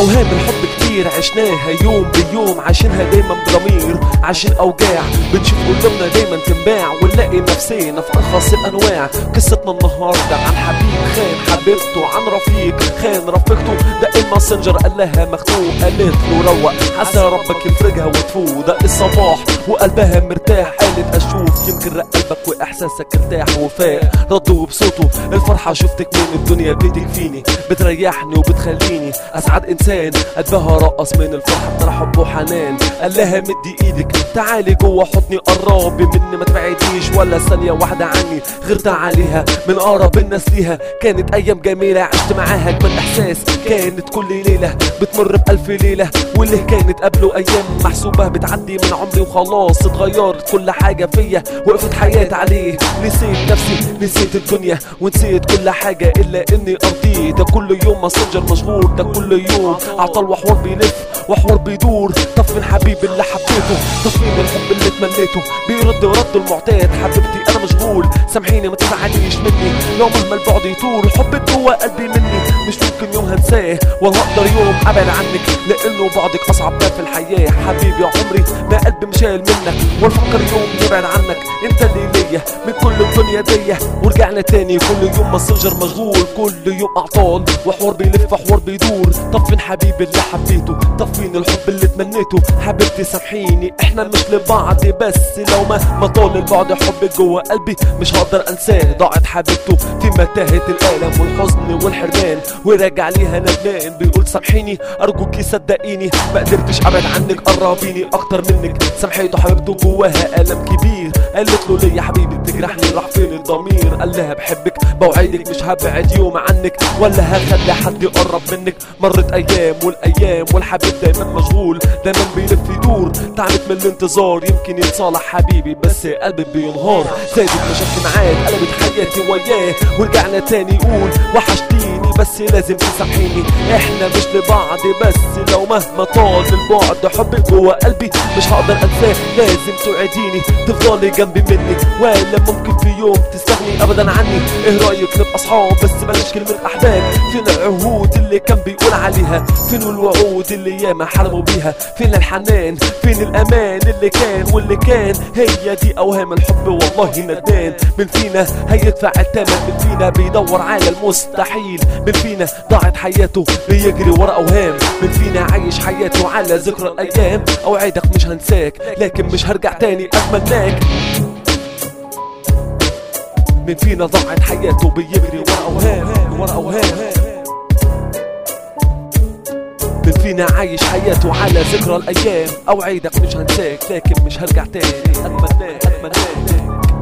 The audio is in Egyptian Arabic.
اوهام الحب كتير عشناها يوم بيوم عايشينها دايما بضمير عايشين اوجاع بنشوف قلوبنا دايما تنباع ونلاقي نفسينا في ارخص الانواع قصتنا النهارده عن حبيب خان حبيبته عن رفيق خان رفيقته دق الماسنجر قال لها مخنوق قالت له روق عسى ربك يفرجها وتفوق دق الصباح وقلبها مرتاح قالت اشوف يمكن رق قلبك واحساسك ارتاح وفاق ردوا بصوته الفرحه شفتك من الدنيا بتكفيني بتريحني وبتخليني اسعد انسان قلبها رقص من الفرحه ترى حب وحنان قال لها مدي ايدك تعالي جوه حضني قربي مني ما تبعديش ولا ثانيه واحده عني غير تعاليها من اقرب الناس ليها كانت ايام جميله عشت معاها اجمل احساس كانت كل ليله بتمر بألف ليله واللي كانت قبله ايام محسوبه بتعدي من عمري وخلاص اتغيرت كل حاجه فيا وقفت حياتي عليه نسيت نفسي نسيت الدنيا ونسيت كل حاجه الا اني ارضيه ده كل يوم ماسنجر مشغول ده كل يوم عطل وحوار بيلف وحوار بيدور طب فين حبيبي اللي حبيته طب فين الحب اللي تمنيته بيرد ورد المعتاد حبيبتي انا مشغول سامحيني ما تزعليش مني لو مهما البعد يطول حبك جوه قلبي مني مش ممكن يوم هنساه ولا هقدر يوم ابعد عنك لانه بعدك اصعب ما في الحياه حبيبي عمري ما قلبي مشال منك والفكر يوم يبعد عنك انت اللي ليا من كل الدنيا دي ورجعنا تاني كل يوم ماسنجر مشغول كل يوم اعطال وحوار بيلف حوار بيدور طب فين حبيبي اللي حبيته طب فين الحب اللي تمنيته حبيبتي سامحيني احنا مش لبعض بس لو مهما طال البعد حبك جوه قلبي مش هقدر انساه ضاعت حبيبته في متاهة الالم والحزن والحرمان وراجع ليها ندمان بيقول سامحيني ارجوكي صدقيني ما قدرتش ابعد عنك قربيني اكتر منك سامحيته حبيبته جواها الم كبير قالت له ليه يا حبيبي بتجرحني راح فين الضمير قال لها بحبك بوعدك مش هبعد يوم عنك ولا هخلي حد يقرب منك مرت ايام والايام والحبيب دايما مشغول دايما بيلف يدور تعبت من الانتظار يمكن يتصالح حبيبي بس قلبي بينهار زادت مشاكل معاه قلبت حياتي وياه ورجعنا تاني يقول وحشتيني بس لازم تسامحيني احنا مش لبعض بس لو مهما طال البعد حبك جوه قلبي مش هقدر انساه لازم توعديني تفضلي جنبي مني ولا ممكن في يوم تستغني ابدا عني ايه رايك نبقى اصحاب بس بلاش كلمه احباب فين العهود اللي كان بيقول عليها فين الوعود اللي ياما حلموا بيها فين الحنان فين الامان اللي كان واللي كان هي دي اوهام الحب والله ندمان من فينا هيدفع الثمن من فينا بيدور على المستحيل من فينا ضاعت حياته بيجري ورا اوهام من فينا عايش حياته على ذكرى الايام اوعدك مش هنساك لكن مش هرجع تاني اتمناك من فينا ضاعت حياته بيجري ورا اوهام ورا اوهام من فينا عايش حياته على ذكرى الايام اوعدك مش هنساك لكن مش هرجع تاني اتمناك اتمناك